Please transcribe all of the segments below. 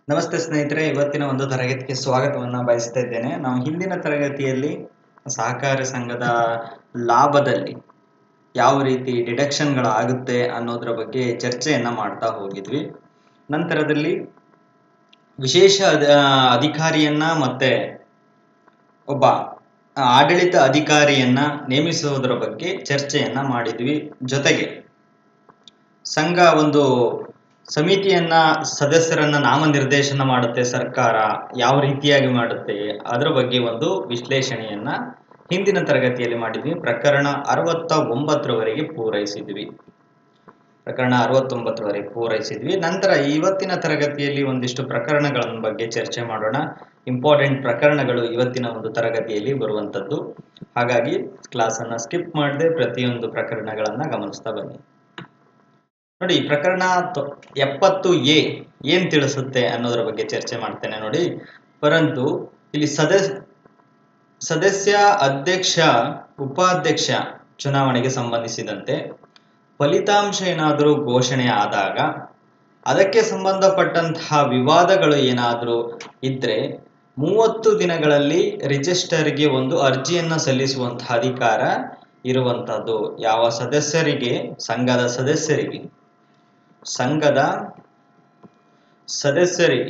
ನಮಸ್ತೆ ಸ್ನೇಹಿತರೆ ಇವತ್ತಿನ ಒಂದು ತರಗತಿಗೆ ಸ್ವಾಗತವನ್ನು ಬಯಸ್ತಾ ಇದ್ದೇನೆ ನಾವು ಹಿಂದಿನ ತರಗತಿಯಲ್ಲಿ ಸಹಕಾರಿ ಸಂಘದ ಲಾಭದಲ್ಲಿ ಯಾವ ರೀತಿ ಡಿಡಕ್ಷನ್ಗಳು ಆಗುತ್ತೆ ಅನ್ನೋದ್ರ ಬಗ್ಗೆ ಚರ್ಚೆಯನ್ನ ಮಾಡ್ತಾ ಹೋಗಿದ್ವಿ ನಂತರದಲ್ಲಿ ವಿಶೇಷ ಅಧ- ಅಧಿಕಾರಿಯನ್ನ ಮತ್ತೆ ಒಬ್ಬ ಆಡಳಿತ ಅಧಿಕಾರಿಯನ್ನ ನೇಮಿಸುವುದರ ಬಗ್ಗೆ ಚರ್ಚೆಯನ್ನ ಮಾಡಿದ್ವಿ ಜೊತೆಗೆ ಸಂಘ ಒಂದು ಸಮಿತಿಯನ್ನ ಸದಸ್ಯರನ್ನ ನಾಮನಿರ್ದೇಶನ ಮಾಡುತ್ತೆ ಸರ್ಕಾರ ಯಾವ ರೀತಿಯಾಗಿ ಮಾಡುತ್ತೆ ಅದರ ಬಗ್ಗೆ ಒಂದು ವಿಶ್ಲೇಷಣೆಯನ್ನ ಹಿಂದಿನ ತರಗತಿಯಲ್ಲಿ ಮಾಡಿದ್ವಿ ಪ್ರಕರಣ ಅರವತ್ತ ಒಂಬತ್ತರವರೆಗೆ ಪೂರೈಸಿದ್ವಿ ಪ್ರಕರಣ ಅರವತ್ತೊಂಬತ್ತರವರೆಗೆ ಪೂರೈಸಿದ್ವಿ ನಂತರ ಇವತ್ತಿನ ತರಗತಿಯಲ್ಲಿ ಒಂದಿಷ್ಟು ಪ್ರಕರಣಗಳ ಬಗ್ಗೆ ಚರ್ಚೆ ಮಾಡೋಣ ಇಂಪಾರ್ಟೆಂಟ್ ಪ್ರಕರಣಗಳು ಇವತ್ತಿನ ಒಂದು ತರಗತಿಯಲ್ಲಿ ಬರುವಂತದ್ದು ಹಾಗಾಗಿ ಕ್ಲಾಸ್ ಅನ್ನ ಸ್ಕಿಪ್ ಮಾಡದೆ ಪ್ರತಿಯೊಂದು ಪ್ರಕರಣಗಳನ್ನ ಗಮನಿಸ್ತಾ ಬನ್ನಿ ನೋಡಿ ಪ್ರಕರಣ ತೊ- ಎಪ್ಪತ್ತು ಎ ಏನ್ ತಿಳಿಸುತ್ತೆ ಅನ್ನೋದ್ರ ಬಗ್ಗೆ ಚರ್ಚೆ ಮಾಡ್ತೇನೆ ನೋಡಿ ಪರಂತು ಇಲ್ಲಿ ಸದಸ್ಯ ಸದಸ್ಯ ಅಧ್ಯಕ್ಷ ಉಪಾಧ್ಯಕ್ಷ ಚುನಾವಣೆಗೆ ಸಂಬಂಧಿಸಿದಂತೆ ಫಲಿತಾಂಶ ಏನಾದರೂ ಘೋಷಣೆ ಆದಾಗ ಅದಕ್ಕೆ ಸಂಬಂಧಪಟ್ಟಂತಹ ವಿವಾದಗಳು ಏನಾದರೂ ಇದ್ರೆ ಮೂವತ್ತು ದಿನಗಳಲ್ಲಿ ರಿಜಿಸ್ಟರ್ಗೆ ಒಂದು ಅರ್ಜಿಯನ್ನ ಸಲ್ಲಿಸುವಂತಹ ಅಧಿಕಾರ ಇರುವಂತದ್ದು ಯಾವ ಸದಸ್ಯರಿಗೆ ಸಂಘದ ಸದಸ್ಯರಿಗೆ ಸಂಘದ ಸದಸ್ಯರಿಗೆ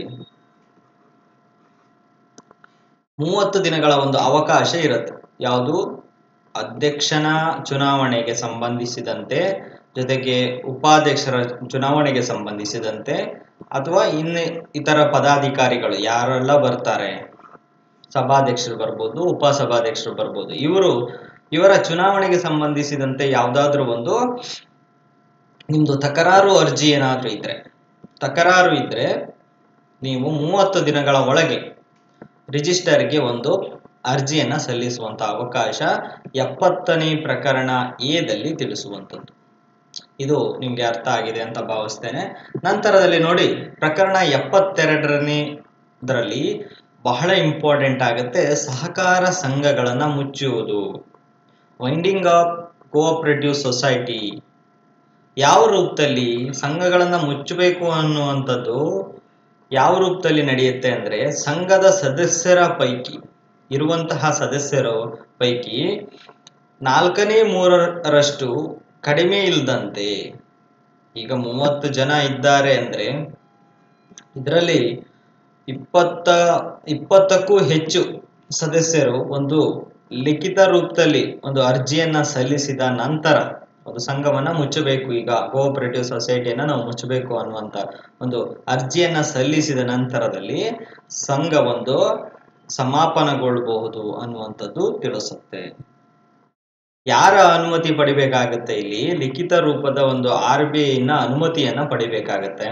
ಮೂವತ್ತು ದಿನಗಳ ಒಂದು ಅವಕಾಶ ಇರುತ್ತೆ ಯಾವುದು ಅಧ್ಯಕ್ಷನ ಚುನಾವಣೆಗೆ ಸಂಬಂಧಿಸಿದಂತೆ ಜೊತೆಗೆ ಉಪಾಧ್ಯಕ್ಷರ ಚುನಾವಣೆಗೆ ಸಂಬಂಧಿಸಿದಂತೆ ಅಥವಾ ಇನ್ನು ಇತರ ಪದಾಧಿಕಾರಿಗಳು ಯಾರೆಲ್ಲ ಬರ್ತಾರೆ ಸಭಾಧ್ಯಕ್ಷರು ಬರ್ಬೋದು ಉಪಸಭಾಧ್ಯಕ್ಷರು ಬರ್ಬೋದು ಇವರು ಇವರ ಚುನಾವಣೆಗೆ ಸಂಬಂಧಿಸಿದಂತೆ ಯಾವುದಾದ್ರೂ ಒಂದು ನಿಮ್ದು ತಕರಾರು ಅರ್ಜಿ ಏನಾದ್ರೂ ಇದ್ರೆ ತಕರಾರು ಇದ್ರೆ ನೀವು ಮೂವತ್ತು ದಿನಗಳ ಒಳಗೆ ರಿಜಿಸ್ಟರ್ಗೆ ಒಂದು ಅರ್ಜಿಯನ್ನ ಸಲ್ಲಿಸುವಂತ ಅವಕಾಶ ಎಪ್ಪತ್ತನೇ ಪ್ರಕರಣ ಎದಲ್ಲಿ ತಿಳಿಸುವಂಥದ್ದು ಇದು ನಿಮ್ಗೆ ಅರ್ಥ ಆಗಿದೆ ಅಂತ ಭಾವಿಸ್ತೇನೆ ನಂತರದಲ್ಲಿ ನೋಡಿ ಪ್ರಕರಣ ಎಪ್ಪತ್ತೆರಡರನೇ ಇದರಲ್ಲಿ ಬಹಳ ಇಂಪಾರ್ಟೆಂಟ್ ಆಗುತ್ತೆ ಸಹಕಾರ ಸಂಘಗಳನ್ನ ಮುಚ್ಚುವುದು ವೈಂಡಿಂಗ್ ಆಫ್ ಕೋಆಪರೇಟಿವ್ ಸೊಸೈಟಿ ಯಾವ ರೂಪದಲ್ಲಿ ಸಂಘಗಳನ್ನ ಮುಚ್ಚಬೇಕು ಅನ್ನುವಂಥದ್ದು ಯಾವ ರೂಪದಲ್ಲಿ ನಡೆಯುತ್ತೆ ಅಂದ್ರೆ ಸಂಘದ ಸದಸ್ಯರ ಪೈಕಿ ಇರುವಂತಹ ಸದಸ್ಯರು ಪೈಕಿ ನಾಲ್ಕನೇ ಮೂರರಷ್ಟು ಕಡಿಮೆ ಇಲ್ದಂತೆ ಈಗ ಮೂವತ್ತು ಜನ ಇದ್ದಾರೆ ಅಂದ್ರೆ ಇದರಲ್ಲಿ ಇಪ್ಪತ್ತ ಇಪ್ಪತ್ತಕ್ಕೂ ಹೆಚ್ಚು ಸದಸ್ಯರು ಒಂದು ಲಿಖಿತ ರೂಪದಲ್ಲಿ ಒಂದು ಅರ್ಜಿಯನ್ನ ಸಲ್ಲಿಸಿದ ನಂತರ ಒಂದು ಸಂಘವನ್ನ ಮುಚ್ಚಬೇಕು ಈಗ ಕೋಆಪರೇಟಿವ್ ಸೊಸೈಟಿಯನ್ನ ನಾವು ಮುಚ್ಚಬೇಕು ಅನ್ನುವಂತ ಒಂದು ಅರ್ಜಿಯನ್ನ ಸಲ್ಲಿಸಿದ ನಂತರದಲ್ಲಿ ಸಂಘ ಒಂದು ಸಮಾಪನಗೊಳ್ಳಬಹುದು ಅನ್ನುವಂಥದ್ದು ತಿಳಿಸುತ್ತೆ ಯಾರ ಅನುಮತಿ ಪಡಿಬೇಕಾಗತ್ತೆ ಇಲ್ಲಿ ಲಿಖಿತ ರೂಪದ ಒಂದು ಆರ್ ಬಿ ಐನ ಅನುಮತಿಯನ್ನ ಪಡಿಬೇಕಾಗತ್ತೆ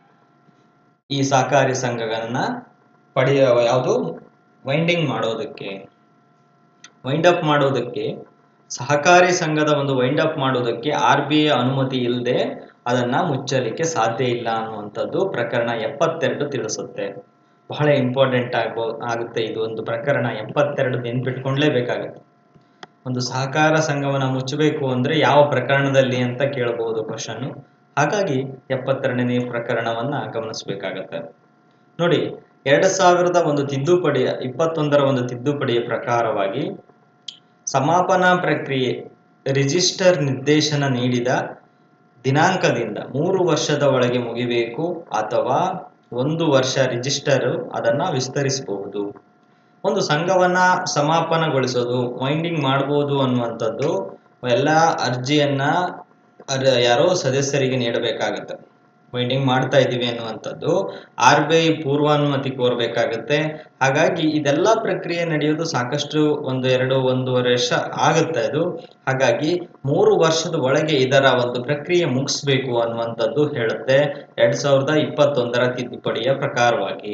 ಈ ಸಹಕಾರಿ ಸಂಘಗಳನ್ನ ಪಡೆಯ ಯಾವುದು ವೈಂಡಿಂಗ್ ಮಾಡೋದಕ್ಕೆ ವೈಂಡ್ ಅಪ್ ಮಾಡೋದಕ್ಕೆ ಸಹಕಾರಿ ಸಂಘದ ಒಂದು ವೈಂಡ್ ಅಪ್ ಮಾಡೋದಕ್ಕೆ ಆರ್ ಬಿ ಐ ಅನುಮತಿ ಇಲ್ಲದೆ ಅದನ್ನ ಮುಚ್ಚಲಿಕ್ಕೆ ಸಾಧ್ಯ ಇಲ್ಲ ಅನ್ನುವಂಥದ್ದು ಪ್ರಕರಣ ಎಪ್ಪತ್ತೆರಡು ತಿಳಿಸುತ್ತೆ ಬಹಳ ಇಂಪಾರ್ಟೆಂಟ್ ಆಗ್ಬೋ ಆಗುತ್ತೆ ಇದು ಒಂದು ಪ್ರಕರಣ ಎಪ್ಪತ್ತೆರಡು ನೆನ್ಪಿಟ್ಕೊಂಡ್ಲೇಬೇಕಾಗುತ್ತೆ ಒಂದು ಸಹಕಾರ ಸಂಘವನ್ನ ಮುಚ್ಚಬೇಕು ಅಂದ್ರೆ ಯಾವ ಪ್ರಕರಣದಲ್ಲಿ ಅಂತ ಕೇಳಬಹುದು ಕ್ವಶನ್ ಹಾಗಾಗಿ ಎಪ್ಪತ್ತೆರಡನೇ ಪ್ರಕರಣವನ್ನ ಗಮನಿಸಬೇಕಾಗತ್ತೆ ನೋಡಿ ಎರಡ್ ಸಾವಿರದ ಒಂದು ತಿದ್ದುಪಡಿಯ ಇಪ್ಪತ್ತೊಂದರ ಒಂದು ತಿದ್ದುಪಡಿಯ ಪ್ರಕಾರವಾಗಿ ಸಮಾಪನಾ ಪ್ರಕ್ರಿಯೆ ರಿಜಿಸ್ಟರ್ ನಿರ್ದೇಶನ ನೀಡಿದ ದಿನಾಂಕದಿಂದ ಮೂರು ವರ್ಷದ ಒಳಗೆ ಮುಗಿಬೇಕು ಅಥವಾ ಒಂದು ವರ್ಷ ರಿಜಿಸ್ಟರ್ ಅದನ್ನ ವಿಸ್ತರಿಸಬಹುದು ಒಂದು ಸಂಘವನ್ನ ಸಮಾಪನಗೊಳಿಸೋದು ವೈಂಡಿಂಗ್ ಮಾಡಬಹುದು ಅನ್ನುವಂಥದ್ದು ಎಲ್ಲ ಅರ್ಜಿಯನ್ನ ಅರ್- ಯಾರೋ ಸದಸ್ಯರಿಗೆ ನೀಡಬೇಕಾಗತ್ತೆ ವೈಂಡಿಂಗ್ ಮಾಡ್ತಾ ಇದ್ದೀವಿ ಅನ್ನುವಂಥದ್ದು ಆರ್ ಬಿ ಐ ಪೂರ್ವಾನುಮತಿ ಕೋರಬೇಕಾಗತ್ತೆ ಹಾಗಾಗಿ ಇದೆಲ್ಲ ಪ್ರಕ್ರಿಯೆ ನಡೆಯೋದು ಸಾಕಷ್ಟು ಒಂದು ಎರಡು ಒಂದೂವರೆ ವರ್ಷ ಆಗುತ್ತೆ ಅದು ಹಾಗಾಗಿ ಮೂರು ವರ್ಷದ ಒಳಗೆ ಇದರ ಒಂದು ಪ್ರಕ್ರಿಯೆ ಮುಗಿಸ್ಬೇಕು ಅನ್ನುವಂಥದ್ದು ಹೇಳುತ್ತೆ ಎರಡ್ ಸಾವಿರದ ಇಪ್ಪತ್ತೊಂದರ ತಿದ್ದುಪಡಿಯ ಪ್ರಕಾರವಾಗಿ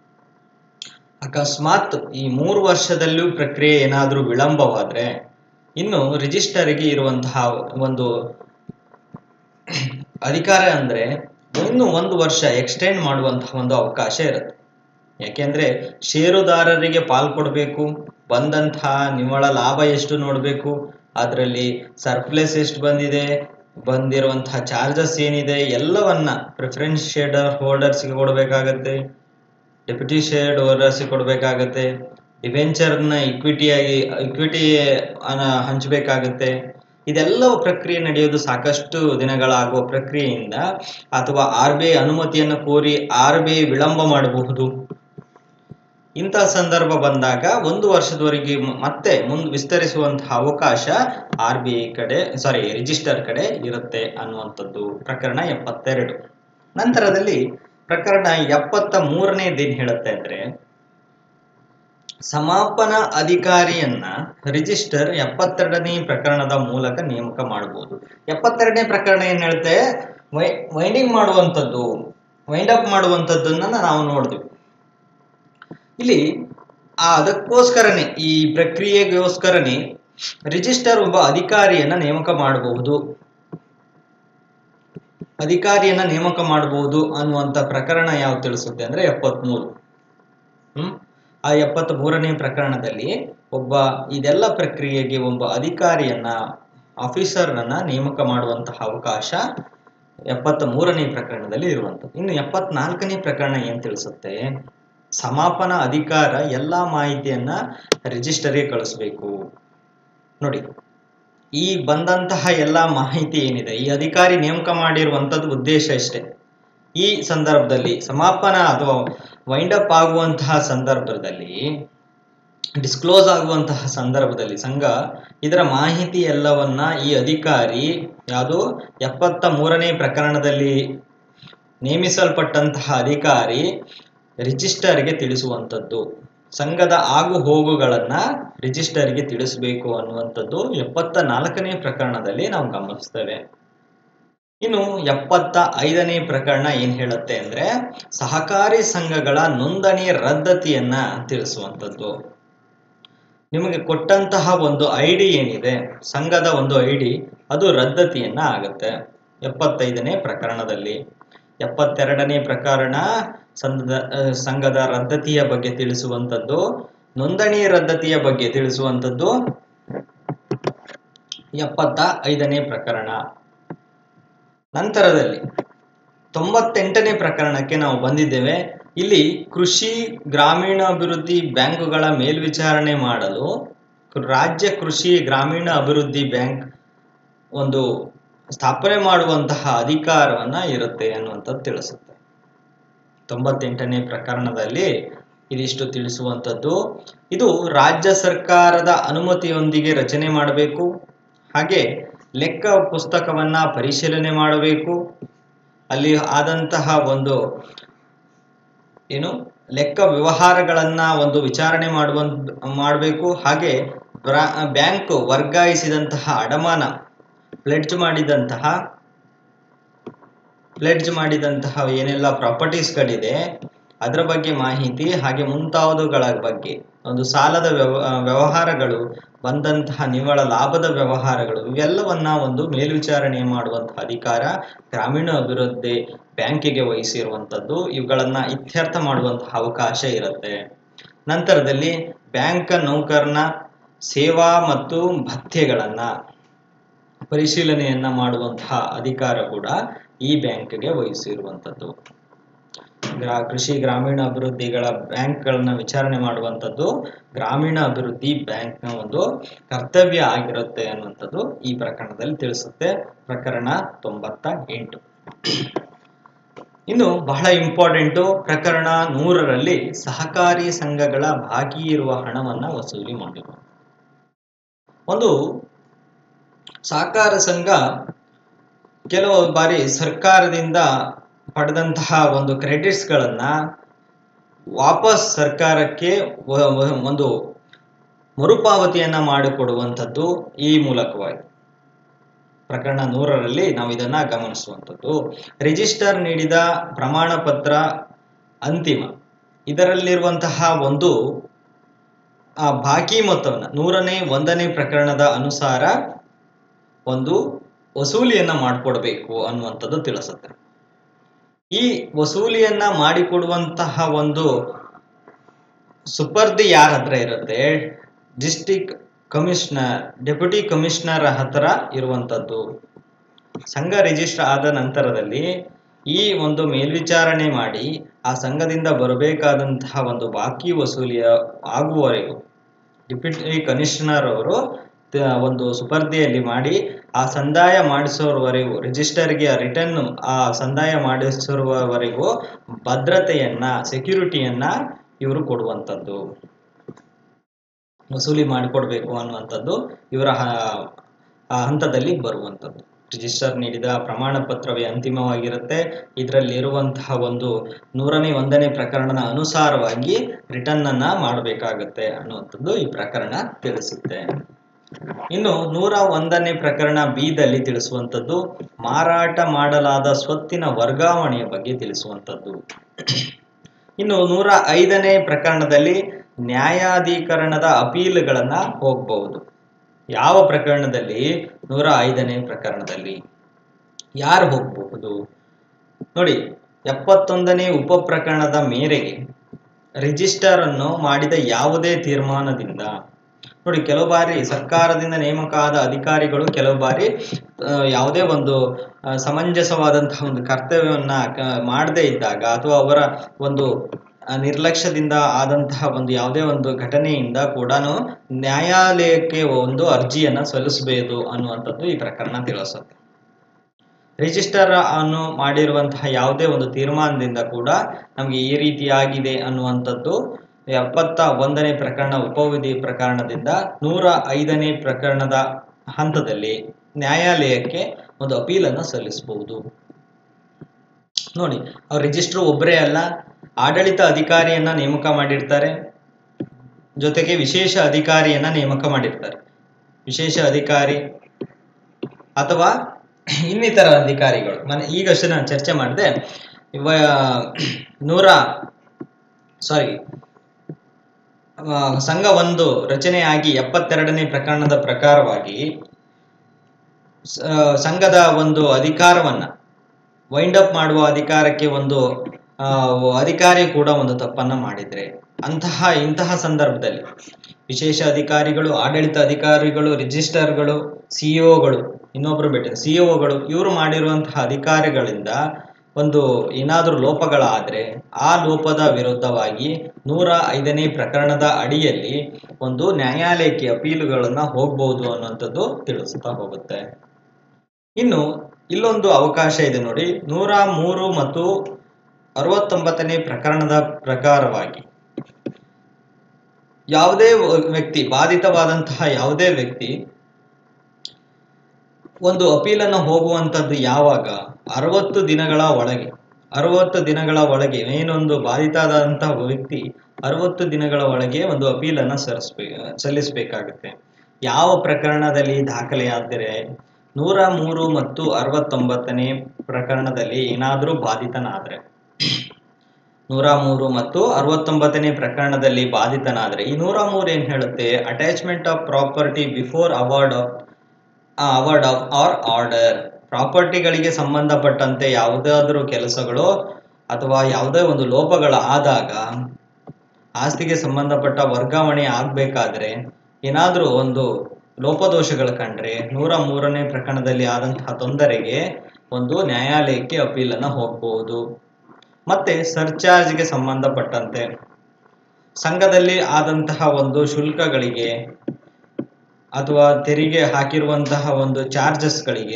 ಅಕಸ್ಮಾತ್ ಈ ಮೂರು ವರ್ಷದಲ್ಲೂ ಪ್ರಕ್ರಿಯೆ ಏನಾದರೂ ವಿಳಂಬವಾದ್ರೆ ಇನ್ನು ರಿಜಿಸ್ಟರ್ಗೆ ಇರುವಂತಹ ಒಂದು ಅಧಿಕಾರ ಅಂದ್ರೆ ಇನ್ನು ಒಂದು ವರ್ಷ ಎಕ್ಸ್ಟೆಂಡ್ ಮಾಡುವಂತಹ ಒಂದು ಅವಕಾಶ ಇರುತ್ತೆ ಯಾಕೆಂದ್ರೆ ಷೇರುದಾರರಿಗೆ ಪಾಲ್ ಕೊಡಬೇಕು ಬಂದಂತಹ ನಿವ್ವಳ ಲಾಭ ಎಷ್ಟು ನೋಡಬೇಕು ಅದರಲ್ಲಿ ಸರ್ಪ್ಲೆಸ್ ಎಷ್ಟು ಬಂದಿದೆ ಬಂದಿರುವಂತಹ ಚಾರ್ಜಸ್ ಏನಿದೆ ಎಲ್ಲವನ್ನ ಪ್ರಿಫರೆನ್ಸ್ ಶೇಡರ್ ಹೋಲ್ಡರ್ಸ್ಗೆ ಕೊಡಬೇಕಾಗತ್ತೆ ಡೆಪ್ಯೂಟಿ ಶೇರ್ಡ್ ಓನರ್ಸಿ ಕೊಡಬೇಕಾಗತ್ತೆ ಡಿವೆಂಚರ್ನ ಇಕ್ವಿಟಿಯಾಗಿ ಇಕ್ವಿಟಿ ಹಂಚಬೇಕಾಗತ್ತೆ ಇದೆಲ್ಲ ಪ್ರಕ್ರಿಯೆ ನಡೆಯೋದು ಸಾಕಷ್ಟು ದಿನಗಳಾಗುವ ಪ್ರಕ್ರಿಯೆಯಿಂದ ಅಥವಾ ಆರ್ ಬಿ ಐ ಅನುಮತಿಯನ್ನು ಕೋರಿ ಆರ್ ಬಿ ಐ ವಿಳಂಬ ಮಾಡಬಹುದು ಇಂತಹ ಸಂದರ್ಭ ಬಂದಾಗ ಒಂದು ವರ್ಷದವರೆಗೆ ಮ- ಮತ್ತೆ ಮುಂದೆ ವಿಸ್ತರಿಸುವಂತಹ ಅವಕಾಶ ಆರ್ ಬಿ ಐ ಕಡೆ ಸಾರಿ ರಿಜಿಸ್ಟರ್ ಕಡೆ ಇರುತ್ತೆ ಅನ್ನುವಂಥದ್ದು ಪ್ರಕರಣ ಎಪ್ಪತ್ತೆರಡು ನಂತರದಲ್ಲಿ ಪ್ರಕರಣ ಎಪ್ಪತ್ತ ಮೂರನೇದೇನು ಹೇಳುತ್ತೆ ಅಂದ್ರೆ ಸಮಾಪನ ಅಧಿಕಾರಿಯನ್ನ ರಿಜಿಸ್ಟರ್ ಎಪ್ಪತ್ತೆರಡನೇ ಪ್ರಕರಣದ ಮೂಲಕ ನೇಮಕ ಮಾಡಬಹುದು ಎಪ್ಪತ್ತೆರಡನೇ ಪ್ರಕರಣ ಏನ್ ಹೇಳುತ್ತೆ ವೈಂಡಿಂಗ್ ಮಾಡುವಂಥದ್ದು ವೈಂಡ್ ಅಪ್ ಮಾಡುವಂಥದ್ದನ್ನ ನಾವು ನೋಡಿದ್ವಿ ಇಲ್ಲಿ ಆ ಅದಕ್ಕೋಸ್ಕರನೇ ಈ ಪ್ರಕ್ರಿಯೆಗೋಸ್ಕರನೇ ರಿಜಿಸ್ಟರ್ ಒಬ್ಬ ಅಧಿಕಾರಿಯನ್ನ ನೇಮಕ ಮಾಡಬಹುದು ಅಧಿಕಾರಿಯನ್ನ ನೇಮಕ ಮಾಡಬಹುದು ಅನ್ನುವಂತ ಪ್ರಕರಣ ಯಾವ ತಿಳಿಸುತ್ತೆ ಅಂದ್ರೆ ಎಪ್ಪತ್ಮೂರು ಹ್ಮ್ ಆ ಎಪ್ಪತ್ತ್ ಮೂರನೇ ಪ್ರಕರಣದಲ್ಲಿ ಒಬ್ಬ ಇದೆಲ್ಲ ಪ್ರಕ್ರಿಯೆಗೆ ಒಬ್ಬ ಅಧಿಕಾರಿಯನ್ನ ಆಫೀಸರ್ನನ್ನ ನೇಮಕ ಮಾಡುವಂತಹ ಅವಕಾಶ ಎಪ್ಪತ್ತ್ ಮೂರನೇ ಪ್ರಕರಣದಲ್ಲಿ ಇರುವಂಥದ್ದು ಇನ್ನು ಎಪ್ಪತ್ನಾಲ್ಕನೇ ಪ್ರಕರಣ ಏನ್ ತಿಳಿಸುತ್ತೆ ಸಮಾಪನ ಅಧಿಕಾರ ಎಲ್ಲಾ ಮಾಹಿತಿಯನ್ನ ರಿಜಿಸ್ಟರ್ಗೆ ಕಳಿಸ್ಬೇಕು ನೋಡಿ ಈ ಬಂದಂತಹ ಎಲ್ಲ ಮಾಹಿತಿ ಏನಿದೆ ಈ ಅಧಿಕಾರಿ ನೇಮಕ ಮಾಡಿರುವಂಥದ್ದು ಉದ್ದೇಶ ಇಷ್ಟೇ ಈ ಸಂದರ್ಭದಲ್ಲಿ ಸಮಾಪನ ಅಥವಾ ವೈಂಡ್ ಅಪ್ ಆಗುವಂತಹ ಸಂದರ್ಭದಲ್ಲಿ ಡಿಸ್ಕ್ಲೋಸ್ ಆಗುವಂತಹ ಸಂದರ್ಭದಲ್ಲಿ ಸಂಘ ಇದರ ಮಾಹಿತಿ ಎಲ್ಲವನ್ನ ಈ ಅಧಿಕಾರಿ ಯಾವುದು ಎಪ್ಪತ್ತ ಮೂರನೇ ಪ್ರಕರಣದಲ್ಲಿ ನೇಮಿಸಲ್ಪಟ್ಟಂತಹ ಅಧಿಕಾರಿ ರಿಜಿಸ್ಟರ್ಗೆ ತಿಳಿಸುವಂಥದ್ದು ಸಂಘದ ಆಗು ಹೋಗುಗಳನ್ನ ರಿಜಿಸ್ಟರ್ಗೆ ತಿಳಿಸಬೇಕು ಅನ್ನುವಂಥದ್ದು ಎಪ್ಪತ್ತ ನಾಲ್ಕನೇ ಪ್ರಕರಣದಲ್ಲಿ ನಾವು ಗಮನಿಸ್ತೇವೆ ಇನ್ನು ಎಪ್ಪತ್ತ ಐದನೇ ಪ್ರಕರಣ ಏನ್ ಹೇಳುತ್ತೆ ಅಂದ್ರೆ ಸಹಕಾರಿ ಸಂಘಗಳ ನೋಂದಣಿ ರದ್ದತಿಯನ್ನ ತಿಳಿಸುವಂಥದ್ದು ನಿಮಗೆ ಕೊಟ್ಟಂತಹ ಒಂದು ಐ ಡಿ ಏನಿದೆ ಸಂಘದ ಒಂದು ಐ ಡಿ ಅದು ರದ್ದತಿಯನ್ನ ಆಗುತ್ತೆ ಎಪ್ಪತ್ತೈದನೇ ಪ್ರಕರಣದಲ್ಲಿ ಎಪ್ಪತ್ತೆರಡನೇ ಪ್ರಕರಣ ಸಂಘದ ಆ, ಸಂಘದ ರದ್ದತಿಯ ಬಗ್ಗೆ ತಿಳಿಸುವಂಥದ್ದು ನೋಂದಣಿ ರದ್ದತಿಯ ಬಗ್ಗೆ ತಿಳಿಸುವಂಥದ್ದು ಎಪ್ಪತ್ತ ಐದನೇ ಪ್ರಕರಣ ನಂತರದಲ್ಲಿ ತೊಂಬತ್ತೆಂಟನೇ ಪ್ರಕರಣಕ್ಕೆ ನಾವು ಬಂದಿದ್ದೇವೆ ಇಲ್ಲಿ ಕೃಷಿ ಗ್ರಾಮೀಣಾಭಿವೃದ್ಧಿ ಬ್ಯಾಂಕುಗಳ ಮೇಲ್ವಿಚಾರಣೆ ಮಾಡಲು ರಾಜ್ಯ ಕೃಷಿ ಗ್ರಾಮೀಣ ಅಭಿವೃದ್ಧಿ ಬ್ಯಾಂಕ್ ಒಂದು ಸ್ಥಾಪನೆ ಮಾಡುವಂತಹ ಅಧಿಕಾರವನ್ನ ಇರುತ್ತೆ ಅನ್ನುವಂಥದ್ದು ತಿಳಿಸುತ್ತೆ ತೊಂಬತ್ತೆಂಟನೇ ಪ್ರಕರಣದಲ್ಲಿ ಇದಿಷ್ಟು ತಿಳಿಸುವಂಥದ್ದು ಇದು ರಾಜ್ಯ ಸರ್ಕಾರದ ಅನುಮತಿಯೊಂದಿಗೆ ರಚನೆ ಮಾಡಬೇಕು ಹಾಗೆ ಲೆಕ್ಕ ಪುಸ್ತಕವನ್ನ ಪರಿಶೀಲನೆ ಮಾಡಬೇಕು ಅಲ್ಲಿ ಆದಂತಹ ಒಂದು ಏನು ಲೆಕ್ಕ ವ್ಯವಹಾರಗಳನ್ನ ಒಂದು ವಿಚಾರಣೆ ಮಾಡುವ ಮಾಡಬೇಕು ಹಾಗೆ ಬ್ರಾ- ಬ್ಯಾಂಕ್ ವರ್ಗಾಯಿಸಿದಂತಹ ಅಡಮಾನ ಪ್ಲೆಡ್ಜ್ ಮಾಡಿದಂತಹ ಪ್ಲೆಡ್ಜ್ ಮಾಡಿದಂತಹ ಏನೆಲ್ಲ ಪ್ರಾಪರ್ಟೀಸ್ಗಳಿದೆ ಅದರ ಬಗ್ಗೆ ಮಾಹಿತಿ ಹಾಗೆ ಮುಂತಾದವುಗಳ ಬಗ್ಗೆ ಒಂದು ಸಾಲದ ವ್ಯವ ವ್ಯವಹಾರಗಳು ಬಂದಂತಹ ನಿವ್ವಳ ಲಾಭದ ವ್ಯವಹಾರಗಳು ಇವೆಲ್ಲವನ್ನ ಒಂದು ಮೇಲ್ವಿಚಾರಣೆ ಮಾಡುವಂತಹ ಅಧಿಕಾರ ಗ್ರಾಮೀಣ ಅಭಿವೃದ್ಧಿ ಬ್ಯಾಂಕಿಗೆ ವಹಿಸಿರುವಂಥದ್ದು ಇವುಗಳನ್ನ ಇತ್ಯರ್ಥ ಮಾಡುವಂತಹ ಅವಕಾಶ ಇರುತ್ತೆ ನಂತರದಲ್ಲಿ ಬ್ಯಾಂಕ್ ನೌಕರನ ಸೇವಾ ಮತ್ತು ಭತ್ಯೆಗಳನ್ನ ಪರಿಶೀಲನೆಯನ್ನ ಮಾಡುವಂತಹ ಅಧಿಕಾರ ಕೂಡ ಈ ಬ್ಯಾಂಕ್ಗೆ ವಹಿಸಿರುವಂಥದ್ದು ಗ್ರಾ ಕೃಷಿ ಗ್ರಾಮೀಣ ಅಭಿವೃದ್ಧಿಗಳ ಬ್ಯಾಂಕ್ಗಳನ್ನ ವಿಚಾರಣೆ ಮಾಡುವಂಥದ್ದು ಗ್ರಾಮೀಣ ಅಭಿವೃದ್ಧಿ ಬ್ಯಾಂಕ್ನ ಒಂದು ಕರ್ತವ್ಯ ಆಗಿರುತ್ತೆ ಅನ್ನುವಂಥದ್ದು ಈ ಪ್ರಕರಣದಲ್ಲಿ ತಿಳಿಸುತ್ತೆ ಪ್ರಕರಣ ತೊಂಬತ್ತ ಎಂಟು ಇನ್ನು ಬಹಳ ಇಂಪಾರ್ಟೆಂಟು ಪ್ರಕರಣ ನೂರರಲ್ಲಿ ಸಹಕಾರಿ ಸಂಘಗಳ ಬಾಕಿ ಇರುವ ಹಣವನ್ನ ವಸೂಲಿ ಮಾಡಿರುವ ಒಂದು ಸಹಕಾರ ಸಂಘ ಕೆಲವು ಬಾರಿ ಸರ್ಕಾರದಿಂದ ಪಡೆದಂತಹ ಒಂದು ಕ್ರೆಡಿಟ್ಸ್ಗಳನ್ನ ವಾಪಸ್ ಸರ್ಕಾರಕ್ಕೆ ವ- ವ- ಒಂದು ಮರುಪಾವತಿಯನ್ನ ಮಾಡಿಕೊಡುವಂಥದ್ದು ಈ ಮೂಲಕವಾಗಿ ಪ್ರಕರಣ ನೂರರಲ್ಲಿ ನಾವು ಇದನ್ನ ಗಮನಿಸುವಂಥದ್ದು ರಿಜಿಸ್ಟರ್ ನೀಡಿದ ಪ್ರಮಾಣ ಪತ್ರ ಅಂತಿಮ ಇದರಲ್ಲಿರುವಂತಹ ಒಂದು ಆ ಬಾಕಿ ಮೊತ್ತವನ್ನು ನೂರನೇ ಒಂದನೇ ಪ್ರಕರಣದ ಅನುಸಾರ ಒಂದು ವಸೂಲಿಯನ್ನ ಮಾಡಿಕೊಡ್ಬೇಕು ಅನ್ನುವಂಥದ್ದು ತಿಳಿಸುತ್ತೆ ಈ ವಸೂಲಿಯನ್ನ ಮಾಡಿಕೊಡುವಂತಹ ಒಂದು ಸುಪರ್ದಿ ಯಾರ ಹತ್ರ ಇರುತ್ತೆ ಡಿಸ್ಟಿಕ್ ಕಮಿಷನರ್ ಡೆಪ್ಯೂಟಿ ಕಮಿಷನರ್ ಹತ್ರ ಇರುವಂಥದ್ದು ಸಂಘ ರಿಜಿಸ್ಟರ್ ಆದ ನಂತರದಲ್ಲಿ ಈ ಒಂದು ಮೇಲ್ವಿಚಾರಣೆ ಮಾಡಿ ಆ ಸಂಘದಿಂದ ಬರಬೇಕಾದಂತಹ ಒಂದು ಬಾಕಿ ವಸೂಲಿಯ ಆಗುವವರೆಗೂ ಡಿಪ್ಯೂಟಿ ಕಮಿಷನರ್ ಅವರು ತ- ಒಂದು ಸುಪರ್ದಿಯಲ್ಲಿ ಮಾಡಿ ಆ ಸಂದಾಯ ಮಾಡಿಸುವವರೆಗೂ ರಿಜಿಸ್ಟರ್ಗೆ ರಿಟರ್ನ್ ಆ ಸಂದಾಯ ಮಾಡಿಸುವವರೆಗೂ ಭದ್ರತೆಯನ್ನ ಸೆಕ್ಯೂರಿಟಿಯನ್ನ ಇವರು ಕೊಡುವಂಥದ್ದು ವಸೂಲಿ ಮಾಡಿಕೊಡ್ಬೇಕು ಅನ್ನುವಂಥದ್ದು ಇವರ ಹ- ಆ ಹಂತದಲ್ಲಿ ಬರುವಂಥದ್ದು ರಿಜಿಸ್ಟರ್ ನೀಡಿದ ಪ್ರಮಾಣ ಪತ್ರವೇ ಅಂತಿಮವಾಗಿರುತ್ತೆ ಇದರಲ್ಲಿ ಇರುವಂತಹ ಒಂದು ನೂರನೇ ಒಂದನೇ ಪ್ರಕರಣದ ಅನುಸಾರವಾಗಿ ರಿಟರ್ನ್ ಅನ್ನ ಮಾಡಬೇಕಾಗುತ್ತೆ ಅನ್ನುವಂಥದ್ದು ಈ ಪ್ರಕರಣ ತಿಳಿಸುತ್ತೆ ಇನ್ನು ನೂರ ಒಂದನೇ ಪ್ರಕರಣ ಬಿ ದಲ್ಲಿ ತಿಳಿಸುವಂಥದ್ದು ಮಾರಾಟ ಮಾಡಲಾದ ಸ್ವತ್ತಿನ ವರ್ಗಾವಣೆಯ ಬಗ್ಗೆ ತಿಳಿಸುವಂಥದ್ದು ಇನ್ನು ನೂರ ಐದನೇ ಪ್ರಕರಣದಲ್ಲಿ ನ್ಯಾಯಾಧೀಕರಣದ ಅಪೀಲ್ಗಳನ್ನ ಹೋಗಬಹುದು ಯಾವ ಪ್ರಕರಣದಲ್ಲಿ ನೂರ ಐದನೇ ಪ್ರಕರಣದಲ್ಲಿ ಯಾರು ಹೋಗಬಹುದು ನೋಡಿ ಎಪ್ಪತ್ತೊಂದನೇ ಉಪ ಪ್ರಕರಣದ ಮೇರೆಗೆ ರಿಜಿಸ್ಟರ್ ಅನ್ನು ಮಾಡಿದ ಯಾವುದೇ ತೀರ್ಮಾನದಿಂದ ನೋಡಿ ಕೆಲವು ಬಾರಿ ಸರ್ಕಾರದಿಂದ ನೇಮಕ ಆದ ಅಧಿಕಾರಿಗಳು ಕೆಲವು ಬಾರಿ ಆ, ಯಾವುದೇ ಒಂದು ಆ, ಸಮಂಜಸವಾದಂತಹ ಒಂದು ಕರ್ತವ್ಯವನ್ನ ಕ- ಮಾಡದೇ ಇದ್ದಾಗ ಅಥವಾ ಅವರ ಒಂದು ಆ, ನಿರ್ಲಕ್ಷ್ಯದಿಂದ ಆದಂತಹ ಒಂದು ಯಾವುದೇ ಒಂದು ಘಟನೆಯಿಂದ ಕೂಡ ನ್ಯಾಯಾಲಯಕ್ಕೆ ಒಂದು ಅರ್ಜಿಯನ್ನ ಸಲ್ಲಿಸಬೇಕು ಅನ್ನುವಂಥದ್ದು ಈ ಪ್ರಕರಣ ತಿಳಿಸುತ್ತೆ ರಿಜಿಸ್ಟರ್ ಅನ್ನು ಮಾಡಿರುವಂತಹ ಯಾವುದೇ ಒಂದು ತೀರ್ಮಾನದಿಂದ ಕೂಡ ನಮಗೆ ಈ ರೀತಿಯಾಗಿದೆ ಅನ್ನುವಂಥದ್ದು ಎಪ್ಪತ್ತ ಒಂದನೇ ಪ್ರಕರಣ ಉಪವಿಧಿ ಪ್ರಕರಣದಿಂದ ನೂರ ಐದನೇ ಪ್ರಕರಣದ ಹಂತದಲ್ಲಿ ನ್ಯಾಯಾಲಯಕ್ಕೆ ಒಂದು ಅಪೀಲನ್ನು ಸಲ್ಲಿಸಬಹುದು ನೋಡಿ ಅವ್ರ ರಿಜಿಸ್ಟರ್ ಒಬ್ಬರೇ ಅಲ್ಲ ಆಡಳಿತ ಅಧಿಕಾರಿಯನ್ನ ನೇಮಕ ಮಾಡಿರ್ತಾರೆ ಜೊತೆಗೆ ವಿಶೇಷ ಅಧಿಕಾರಿಯನ್ನ ನೇಮಕ ಮಾಡಿರ್ತಾರೆ ವಿಶೇಷ ಅಧಿಕಾರಿ ಅಥವಾ ಇನ್ನಿತರ ಅಧಿಕಾರಿಗಳು ಮನೆ ಈಗಷ್ಟೇ ನಾನು ಚರ್ಚೆ ಮಾಡಿದೆ ಇವ ನೂರ ಸಾರಿ ಸಂಘ ಒಂದು ರಚನೆಯಾಗಿ ಎಪ್ಪತ್ತೆರಡನೇ ಪ್ರಕರಣದ ಪ್ರಕಾರವಾಗಿ ಸ- ಸಂಘದ ಒಂದು ಅಧಿಕಾರವನ್ನ ವೈಂಡ್ ಅಪ್ ಮಾಡುವ ಅಧಿಕಾರಕ್ಕೆ ಒಂದು ಆ, ಅಧಿಕಾರಿ ಕೂಡ ಒಂದು ತಪ್ಪನ್ನ ಮಾಡಿದ್ರೆ ಅಂತಹ ಇಂತಹ ಸಂದರ್ಭದಲ್ಲಿ ವಿಶೇಷ ಅಧಿಕಾರಿಗಳು ಆಡಳಿತ ಅಧಿಕಾರಿಗಳು ರಿಜಿಸ್ಟರ್ಗಳು ಸಿಇಒಗಳು ಇನ್ನೊಬ್ರು ಬಿಟ್ಟು ಸಿಇಒಗಳು ಇವರು ಮಾಡಿರುವಂತಹ ಅಧಿಕಾರಿಗಳಿಂದ ಒಂದು ಏನಾದರೂ ಲೋಪಗಳಾದ್ರೆ ಆ ಲೋಪದ ವಿರುದ್ಧವಾಗಿ ನೂರ ಐದನೇ ಪ್ರಕರಣದ ಅಡಿಯಲ್ಲಿ ಒಂದು ನ್ಯಾಯಾಲಯಕ್ಕೆ ಅಪೀಲುಗಳನ್ನ ಹೋಗ್ಬೋದು ಅನ್ನುವಂಥದ್ದು ತಿಳಿಸ್ತಾ ಹೋಗುತ್ತೆ ಇನ್ನು ಇಲ್ಲೊಂದು ಅವಕಾಶ ಇದೆ ನೋಡಿ ನೂರ ಮೂರು ಮತ್ತು ಅರವತ್ತೊಂಬತ್ತನೇ ಪ್ರಕರಣದ ಪ್ರಕಾರವಾಗಿ ಯಾವುದೇ ವ- ವ್ಯಕ್ತಿ ಬಾಧಿತವಾದಂತಹ ಯಾವುದೇ ವ್ಯಕ್ತಿ ಒಂದು ಅಪೀಲನ್ನು ಹೋಗುವಂಥದ್ದು ಯಾವಾಗ ಅರವತ್ತು ದಿನಗಳ ಒಳಗೆ ಅರವತ್ತು ದಿನಗಳ ಒಳಗೆ ಏನೊಂದು ಬಾಧಿತವಾದಂತಹ ವ್ಯಕ್ತಿ ಅರವತ್ತು ದಿನಗಳ ಒಳಗೆ ಒಂದು ಅಪೀಲನ್ನು ಸಲ್ಲಿಸ್ಬೇ ಸಲ್ಲಿಸಬೇಕಾಗುತ್ತೆ ಯಾವ ಪ್ರಕರಣದಲ್ಲಿ ದಾಖಲೆಯಾದರೆ ನೂರ ಮೂರು ಮತ್ತು ಅರವತ್ತೊಂಬತ್ತನೇ ಪ್ರಕರಣದಲ್ಲಿ ಏನಾದರೂ ಬಾಧಿತನಾದ್ರೆ ನೂರ ಮೂರು ಮತ್ತು ಅರವತ್ತೊಂಬತ್ತನೇ ಪ್ರಕರಣದಲ್ಲಿ ಬಾಧಿತನಾದ್ರೆ ಈ ನೂರ ಮೂರು ಏನ್ ಹೇಳುತ್ತೆ attachment of property before award of award of or order ಪ್ರಾಪರ್ಟಿಗಳಿಗೆ ಸಂಬಂಧಪಟ್ಟಂತೆ ಯಾವುದಾದ್ರೂ ಕೆಲಸಗಳು ಅಥವಾ ಯಾವುದೇ ಒಂದು ಲೋಪಗಳು ಆದಾಗ ಆಸ್ತಿಗೆ ಸಂಬಂಧಪಟ್ಟ ವರ್ಗಾವಣೆ ಆಗ್ಬೇಕಾದ್ರೆ ಏನಾದರೂ ಒಂದು ಲೋಪದೋಷಗಳು ಕಂಡ್ರೆ ನೂರ ಮೂರನೇ ಪ್ರಕರಣದಲ್ಲಿ ಆದಂತಹ ತೊಂದರೆಗೆ ಒಂದು ನ್ಯಾಯಾಲಯಕ್ಕೆ ಅಪೀಲನ್ನು ಹೋಗಬಹುದು ಮತ್ತೆ ಸರ್ಚಾರ್ಜ್ಗೆ ಸಂಬಂಧಪಟ್ಟಂತೆ ಸಂಘದಲ್ಲಿ ಆದಂತಹ ಒಂದು ಶುಲ್ಕಗಳಿಗೆ ಅಥವಾ ತೆರಿಗೆ ಹಾಕಿರುವಂತಹ ಒಂದು ಚಾರ್ಜಸ್ಗಳಿಗೆ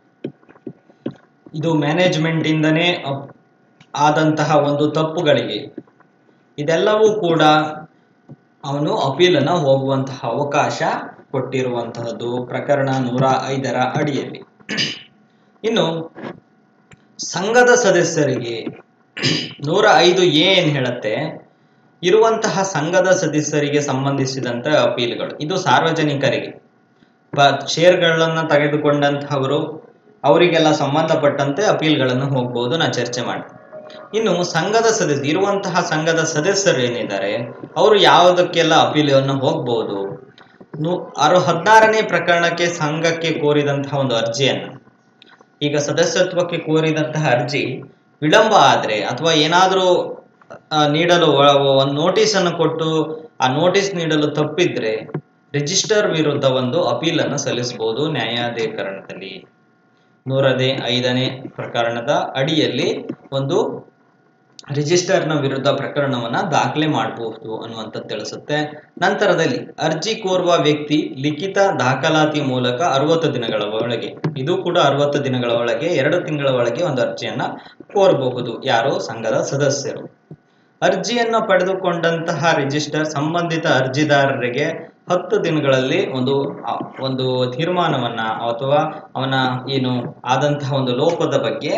ಇದು ಮ್ಯಾನೇಜ್ಮೆಂಟ್ ಇಂದನೇ ಅಪ್- ಆದಂತಹ ಒಂದು ತಪ್ಪುಗಳಿಗೆ ಇದೆಲ್ಲವೂ ಕೂಡ ಅವನು ಅಪೀಲನ್ನು ಹೋಗುವಂತಹ ಅವಕಾಶ ಕೊಟ್ಟಿರುವಂತಹದ್ದು ಪ್ರಕರಣ ನೂರ ಐದರ ಅಡಿಯಲ್ಲಿ ಇನ್ನು ಸಂಘದ ಸದಸ್ಯರಿಗೆ ನೂರ ಐದು ಎ ಏನ್ ಹೇಳುತ್ತೆ ಇರುವಂತಹ ಸಂಘದ ಸದಸ್ಯರಿಗೆ ಸಂಬಂಧಿಸಿದಂತ ಅಪೀಲ್ಗಳು ಇದು ಸಾರ್ವಜನಿಕರಿಗೆ ಬ- ಷೇರ್ಗಳನ್ನ ತೆಗೆದುಕೊಂಡಂತಹವರು ಅವರಿಗೆಲ್ಲ ಸಂಬಂಧಪಟ್ಟಂತೆ ಅಪೀಲ್ಗಳನ್ನು ಹೋಗ್ಬೋದು ನಾ ಚರ್ಚೆ ಮಾಡ್ತೀನಿ ಇನ್ನು ಸಂಘದ ಸದಸ್ಯ ಇರುವಂತಹ ಸಂಘದ ಸದಸ್ಯರು ಏನಿದ್ದಾರೆ ಅವರು ಯಾವುದಕ್ಕೆಲ್ಲ ಅಪೀಲನ್ನು ಹೋಗ್ಬೋದು ನು- ಅರು ಹದಿನಾರನೇ ಪ್ರಕರಣಕ್ಕೆ ಸಂಘಕ್ಕೆ ಕೋರಿದಂತಹ ಒಂದು ಅರ್ಜಿಯನ್ನು ಈಗ ಸದಸ್ಯತ್ವಕ್ಕೆ ಕೋರಿದಂತಹ ಅರ್ಜಿ ವಿಳಂಬ ಆದ್ರೆ ಅಥವಾ ಏನಾದರೂ ನೀಡಲು ಒ- ಒಂದು ನೋಟಿಸ್ ಅನ್ನು ಕೊಟ್ಟು ಆ ನೋಟಿಸ್ ನೀಡಲು ತಪ್ಪಿದ್ರೆ ರಿಜಿಸ್ಟರ್ ವಿರುದ್ಧ ಒಂದು ಅಪೀಲನ್ನು ಸಲ್ಲಿಸಬಹುದು ನ್ಯಾಯಾಧೀಕರಣದಲ್ಲಿ ನೂರನೇ ಐದನೇ ಪ್ರಕರಣದ ಅಡಿಯಲ್ಲಿ ಒಂದು ರಿಜಿಸ್ಟರ್ನ ವಿರುದ್ಧ ಪ್ರಕರಣವನ್ನ ದಾಖಲೆ ಮಾಡಬಹುದು ಅನ್ನುವಂಥದ್ದು ತಿಳಿಸುತ್ತೆ ನಂತರದಲ್ಲಿ ಅರ್ಜಿ ಕೋರುವ ವ್ಯಕ್ತಿ ಲಿಖಿತ ದಾಖಲಾತಿ ಮೂಲಕ ಅರವತ್ತು ದಿನಗಳ ಒಳಗೆ ಇದು ಕೂಡ ಅರವತ್ತು ದಿನಗಳ ಒಳಗೆ ಎರಡು ತಿಂಗಳ ಒಳಗೆ ಒಂದು ಅರ್ಜಿಯನ್ನ ಕೋರಬಹುದು ಯಾರು ಸಂಘದ ಸದಸ್ಯರು ಅರ್ಜಿಯನ್ನು ಪಡೆದುಕೊಂಡಂತಹ ರಿಜಿಸ್ಟರ್ ಸಂಬಂಧಿತ ಅರ್ಜಿದಾರರಿಗೆ ಹತ್ತು ದಿನಗಳಲ್ಲಿ ಒಂದು ಆ, ಒಂದು ತೀರ್ಮಾನವನ್ನ ಅಥವಾ ಅವನ ಏನು ಆದಂತಹ ಒಂದು ಲೋಪದ ಬಗ್ಗೆ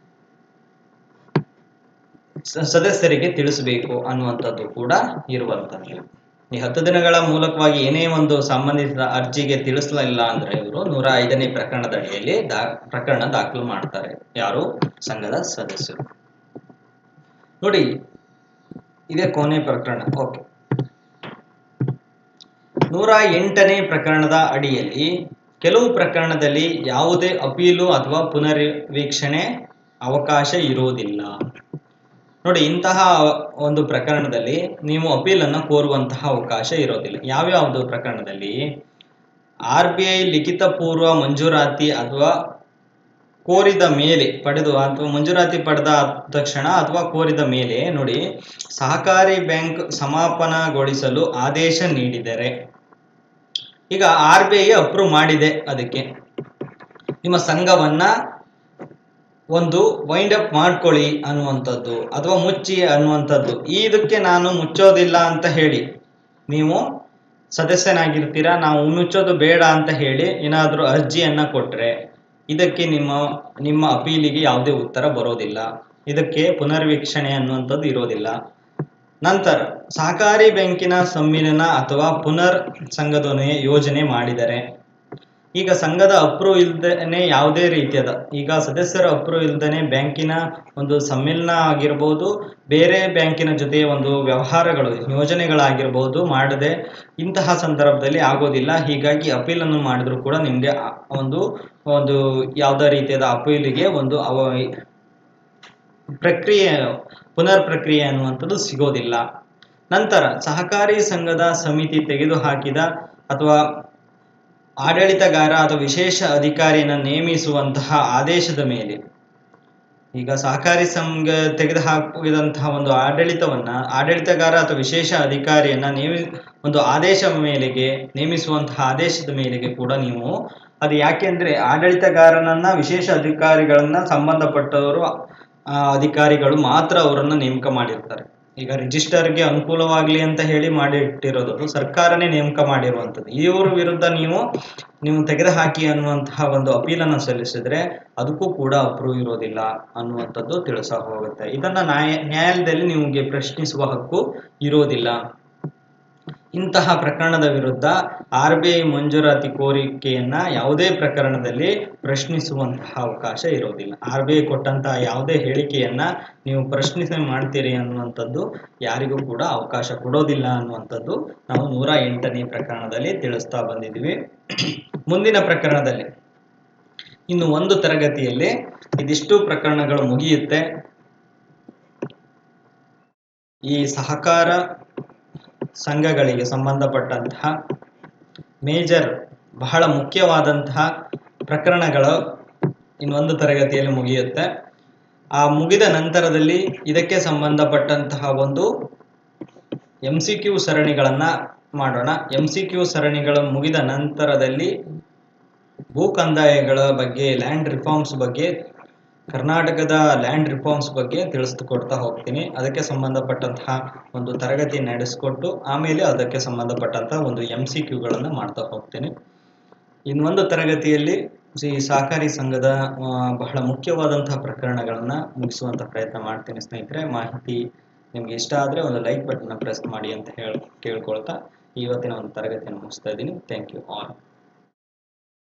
ಸ- ಸದಸ್ಯರಿಗೆ ತಿಳಿಸಬೇಕು ಅನ್ನುವಂಥದ್ದು ಕೂಡ ಇರುವಂಥದ್ದು ಈ ಹತ್ತು ದಿನಗಳ ಮೂಲಕವಾಗಿ ಏನೇ ಒಂದು ಸಂಬಂಧಿಸಿದ ಅರ್ಜಿಗೆ ತಿಳಿಸಲಿಲ್ಲ ಅಂದ್ರೆ ಇವರು ನೂರ ಐದನೇ ಪ್ರಕರಣದ ಅಡಿಯಲ್ಲಿ ದಾ ಪ್ರಕರಣ ದಾಖಲು ಮಾಡ್ತಾರೆ ಯಾರು ಸಂಘದ ಸದಸ್ಯರು ನೋಡಿ ಇದೇ ಕೊನೆ ಪ್ರಕರಣ ಓಕೆ ನೂರ ಎಂಟನೇ ಪ್ರಕರಣದ ಅಡಿಯಲ್ಲಿ ಕೆಲವು ಪ್ರಕರಣದಲ್ಲಿ ಯಾವುದೇ ಅಪೀಲು ಅಥವಾ ಪುನರ್ವೀಕ್ಷಣೆ ಅವಕಾಶ ಇರುವುದಿಲ್ಲ ನೋಡಿ ಇಂತಹ ಒಂದು ಪ್ರಕರಣದಲ್ಲಿ ನೀವು ಅಪೀಲನ್ನು ಕೋರುವಂತಹ ಅವಕಾಶ ಇರೋದಿಲ್ಲ ಯಾವ್ಯಾವುದು ಪ್ರಕರಣದಲ್ಲಿ ಆರ್ ಬಿ ಐ ಲಿಖಿತ ಪೂರ್ವ ಮಂಜೂರಾತಿ ಅಥವಾ ಕೋರಿದ ಮೇಲೆ ಪಡೆದು ಅಥವಾ ಮಂಜೂರಾತಿ ಪಡೆದ ತಕ್ಷಣ ಅಥವಾ ಕೋರಿದ ಮೇಲೆ ನೋಡಿ ಸಹಕಾರಿ ಬ್ಯಾಂಕ್ ಸಮಾಪನಗೊಳಿಸಲು ಆದೇಶ ನೀಡಿದರೆ ಈಗ ಆರ್ ಬಿ ಐ ಅಪ್ರೂವ್ ಮಾಡಿದೆ ಅದಕ್ಕೆ ನಿಮ್ಮ ಸಂಘವನ್ನ ಒಂದು ವೈಂಡ್ ಅಪ್ ಮಾಡ್ಕೊಳ್ಳಿ ಅನ್ನುವಂಥದ್ದು ಅಥವಾ ಮುಚ್ಚಿ ಅನ್ನುವಂಥದ್ದು ಇದಕ್ಕೆ ನಾನು ಮುಚ್ಚೋದಿಲ್ಲ ಅಂತ ಹೇಳಿ ನೀವು ಸದಸ್ಯನಾಗಿರ್ತೀರಾ ನಾವು ಮುಚ್ಚೋದು ಬೇಡ ಅಂತ ಹೇಳಿ ಏನಾದರೂ ಅರ್ಜಿಯನ್ನ ಕೊಟ್ರೆ ಇದಕ್ಕೆ ನಿಮ್ಮ ನಿಮ್ಮ ಅಪೀಲಿಗೆ ಯಾವುದೇ ಉತ್ತರ ಬರೋದಿಲ್ಲ ಇದಕ್ಕೆ ಪುನರ್ವೀಕ್ಷಣೆ ಅನ್ನುವಂಥದ್ದು ಇರೋದಿಲ್ಲ ನಂತರ ಸಹಕಾರಿ ಬ್ಯಾಂಕಿನ ಸಮ್ಮಿಲನ ಅಥವಾ ಪುನರ್ ಸಂಘದೊನೆ ಯೋಜನೆ ಮಾಡಿದರೆ ಈಗ ಸಂಘದ ಅಪ್ರೂವ್ ಇಲ್ದೇನೆ ಯಾವುದೇ ರೀತಿಯಾದ ಈಗ ಸದಸ್ಯರ ಅಪ್ರೂವ್ ಇಲ್ದೇನೆ ಬ್ಯಾಂಕಿನ ಒಂದು ಸಮ್ಮಿಲನ ಆಗಿರ್ಬೋದು ಬೇರೆ ಬ್ಯಾಂಕಿನ ಜೊತೆ ಒಂದು ವ್ಯವಹಾರಗಳು ಯೋಜನೆಗಳಾಗಿರ್ಬೋದು ಮಾಡದೆ ಇಂತಹ ಸಂದರ್ಭದಲ್ಲಿ ಆಗೋದಿಲ್ಲ ಹೀಗಾಗಿ ಅಪೀಲನ್ನು ಮಾಡಿದ್ರು ಕೂಡ ನಿಮಗೆ ಒಂದು ಒಂದು ಯಾವುದೇ ರೀತಿಯಾದ ಅಪೀಲಿಗೆ ಒಂದು ಅವ ಪ್ರಕ್ರಿಯೆ ಪುನರ್ ಪ್ರಕ್ರಿಯೆ ಅನ್ನುವಂಥದ್ದು ಸಿಗೋದಿಲ್ಲ ನಂತರ ಸಹಕಾರಿ ಸಂಘದ ಸಮಿತಿ ತೆಗೆದುಹಾಕಿದ ಅಥವಾ ಆಡಳಿತಗಾರ ಅಥವಾ ವಿಶೇಷ ಅಧಿಕಾರಿಯನ್ನು ನೇಮಿಸುವಂತಹ ಆದೇಶದ ಮೇಲೆ ಈಗ ಸಹಕಾರಿ ಸಂಘ ತೆಗೆದುಹಾಕಿದಂತಹ ಒಂದು ಆಡಳಿತವನ್ನ ಆಡಳಿತಗಾರ ಅಥವಾ ವಿಶೇಷ ಅಧಿಕಾರಿಯನ್ನ ನೇಮಿ ಒಂದು ಆದೇಶ ಮೇಲೆಗೆ ನೇಮಿಸುವಂತಹ ಆದೇಶದ ಮೇಲೆಗೆ ಕೂಡ ನೀವು ಅದು ಯಾಕೆಂದ್ರೆ ಆಡಳಿತಗಾರನನ್ನ ವಿಶೇಷ ಅಧಿಕಾರಿಗಳನ್ನ ಸಂಬಂಧಪಟ್ಟವರು ಆ, ಅಧಿಕಾರಿಗಳು ಮಾತ್ರ ಅವರನ್ನ ನೇಮಕ ಮಾಡಿರ್ತಾರೆ ಈಗ ರಿಜಿಸ್ಟರ್ಗೆ ಅನುಕೂಲವಾಗ್ಲಿ ಅಂತ ಹೇಳಿ ಮಾಡಿಟ್ಟಿರೋದು ಅದು ಸರ್ಕಾರನೇ ನೇಮಕ ಮಾಡಿರುವಂಥದ್ದು ಇವ್ರ ವಿರುದ್ಧ ನೀವು ನೀವು ತೆಗೆದುಹಾಕಿ ಅನ್ನುವಂತಹ ಒಂದು ಅಪೀಲನ್ನು ಸಲ್ಲಿಸಿದ್ರೆ ಅದಕ್ಕೂ ಕೂಡ ಅಪ್ರೂವ್ ಇರೋದಿಲ್ಲ ಅನ್ನುವಂಥದ್ದು ತಿಳಿಸ ಹೋಗುತ್ತೆ ಇದನ್ನ ನ್ಯಾಯ ನ್ಯಾಯಾಲಯದಲ್ಲಿ ನಿಮಗೆ ಪ್ರಶ್ನಿಸುವ ಹಕ್ಕು ಇರೋದಿಲ್ಲ ಇಂತಹ ಪ್ರಕರಣದ ವಿರುದ್ಧ ಆರ್ ಬಿ ಐ ಮಂಜೂರಾತಿ ಕೋರಿಕೆಯನ್ನ ಯಾವುದೇ ಪ್ರಕರಣದಲ್ಲಿ ಪ್ರಶ್ನಿಸುವಂತಹ ಅವಕಾಶ ಇರೋದಿಲ್ಲ ಆರ್ ಬಿ ಐ ಕೊಟ್ಟಂತಹ ಯಾವುದೇ ಹೇಳಿಕೆಯನ್ನ ನೀವು ಪ್ರಶ್ನಿಸಿ ಮಾಡ್ತೀರಿ ಅನ್ನುವಂಥದ್ದು ಯಾರಿಗೂ ಕೂಡ ಅವಕಾಶ ಕೊಡೋದಿಲ್ಲ ಅನ್ನುವಂಥದ್ದು ನಾವು ನೂರ ಎಂಟನೇ ಪ್ರಕರಣದಲ್ಲಿ ತಿಳಿಸ್ತಾ ಬಂದಿದ್ವಿ ಮುಂದಿನ ಪ್ರಕರಣದಲ್ಲಿ ಇನ್ನು ಒಂದು ತರಗತಿಯಲ್ಲಿ ಇದಿಷ್ಟು ಪ್ರಕರಣಗಳು ಮುಗಿಯುತ್ತೆ ಈ ಸಹಕಾರ ಸಂಘಗಳಿಗೆ ಸಂಬಂಧಪಟ್ಟಂತಹ ಮೇಜರ್ ಬಹಳ ಮುಖ್ಯವಾದಂತಹ ಪ್ರಕರಣಗಳು ಇನ್ನೊಂದು ತರಗತಿಯಲ್ಲಿ ಮುಗಿಯುತ್ತೆ ಆ ಮುಗಿದ ನಂತರದಲ್ಲಿ ಇದಕ್ಕೆ ಸಂಬಂಧಪಟ್ಟಂತಹ ಒಂದು ಎಂ ಸಿ ಕ್ಯೂ ಸರಣಿಗಳನ್ನ ಮಾಡೋಣ ಎಂ ಸಿ ಕ್ಯೂ ಸರಣಿಗಳು ಮುಗಿದ ನಂತರದಲ್ಲಿ ಭೂ ಕಂದಾಯಗಳ ಬಗ್ಗೆ ಲ್ಯಾಂಡ್ ರಿಫಾರ್ಮ್ಸ್ ಬಗ್ಗೆ ಕರ್ನಾಟಕದ ಲ್ಯಾಂಡ್ ರಿಫಾರ್ಮ್ಸ್ ಬಗ್ಗೆ ತಿಳಿಸ್ಕೊಡ್ತಾ ಹೋಗ್ತೀನಿ ಅದಕ್ಕೆ ಸಂಬಂಧಪಟ್ಟಂತಹ ಒಂದು ತರಗತಿ ನಡೆಸಿಕೊಟ್ಟು ಆಮೇಲೆ ಅದಕ್ಕೆ ಸಂಬಂಧಪಟ್ಟಂತಹ ಒಂದು ಎಂ ಸಿ ಕ್ಯೂಗಳನ್ನು ಮಾಡ್ತಾ ಹೋಗ್ತೀನಿ ಇನ್ನೊಂದು ತರಗತಿಯಲ್ಲಿ ಈ ಸಹಕಾರಿ ಸಂಘದ ಆ, ಬಹಳ ಮುಖ್ಯವಾದಂತಹ ಪ್ರಕರಣಗಳನ್ನ ಮುಗಿಸುವಂತ ಪ್ರಯತ್ನ ಮಾಡ್ತೀನಿ ಸ್ನೇಹಿತರೆ ಮಾಹಿತಿ ನಿಮ್ಗೆ ಇಷ್ಟ ಆದ್ರೆ ಒಂದು ಲೈಕ್ ಬಟನ್ ಪ್ರೆಸ್ ಮಾಡಿ ಅಂತ ಹೇಳಿ ಕೇಳ್ಕೊಳ್ತಾ ಇವತ್ತಿನ ಒಂದು ತರಗತಿಯನ್ನು ಮುಗಿಸ್ತಾ ಇದ್ದೀನಿ ಥ್ಯಾಂಕ್ ಯು ಆಲ್